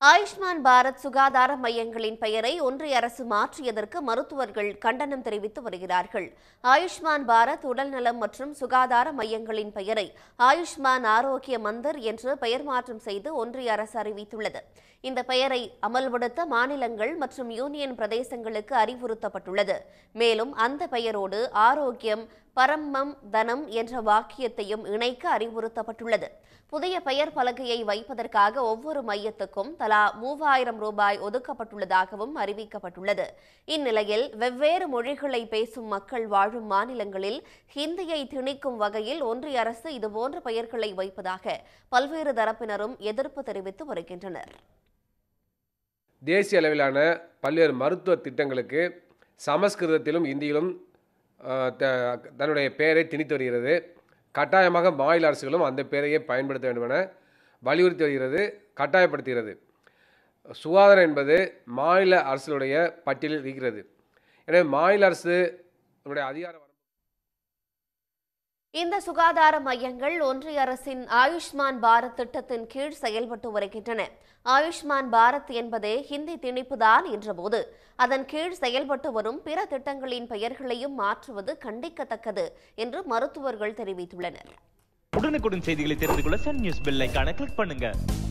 ஆயுஷ்மான் பாரத் சுகாதார மையங்களின் பெயரை ஒன்றிய அரசு மாற்றியதற்கு மருத்துவர்கள் கண்டனம் தெரிவித்து வருகிறார்கள் ஆயுஷ்மான் பாரத் உடல்நலம் மற்றும் சுகாதார மையங்களின் பெயரை ஆயுஷ்மான் ஆரோக்கிய மந்தர் என்று பெயர் மாற்றம் செய்து ஒன்றிய அரசு அறிவித்துள்ளது இந்த பெயரை அமல்படுத்த மாநிலங்கள் மற்றும் யூனியன் பிரதேசங்களுக்கு அறிவுறுத்தப்பட்டுள்ளது மேலும் அந்த பெயரோடு ஆரோக்கியம் பரமம் தனம் என்ற வாக்கியத்தையும் இணைக்க அறிவுறுத்தப்பட்டுள்ளது புதிய பெயர் பலகையை வைப்பதற்காக ஒவ்வொரு மையத்துக்கும் தலா மூவாயிரம் ரூபாய் ஒதுக்கப்பட்டுள்ளதாகவும் அறிவிக்கப்பட்டுள்ளது இந்நிலையில் வெவ்வேறு மொழிகளை பேசும் மக்கள் வாழும் மாநிலங்களில் ஹிந்தியை திணிக்கும் வகையில் ஒன்றிய அரசு இதுபோன்ற பெயர்களை வைப்பதாக பல்வேறு தரப்பினரும் எதிர்ப்பு தெரிவித்து வருகின்றனர் தேசிய அளவிலான பல்வேறு மருத்துவ திட்டங்களுக்கு சமஸ்கிருதத்திலும் இந்தியிலும் அஹ், த- தன்னுடைய பெயரை திணித்து வருகிறது கட்டாயமாக மாநில அரசுகளும் அந்த பெயரையே பயன்படுத்த வேண்டும் என வலியுறுத்தி வருகிறது கட்டாயப்படுத்துகிறது சுகாதாரம் என்பது மாநில அரசுடைய பட்டியலில் இருக்கிறது எனவே மாநில அரசு அதனுடைய அதிகார வரம்பு இந்த சுகாதார மையங்கள் ஒன்றிய அரசின் ஆயுஷ்மான் பாரத் திட்டத்தின் கீழ் செயல்பட்டு வருகின்றன ஆயுஷ்மான் பாரத் என்பதே ஹிந்தி திணிப்புதான் என்றபோது அதன் கீழ் செயல்பட்டு வரும் பிற திட்டங்களின் பெயர்களையும் மாற்றுவது கண்டிக்கத்தக்கது என்று மருத்துவர்கள் தெரிவித்துள்ளனர் உடனுக்குடன் செய்திகளை தெரிந்து கொள்ள சன் நியூஸ் பெல் ஐகானை கிளிக் பண்ணுங்க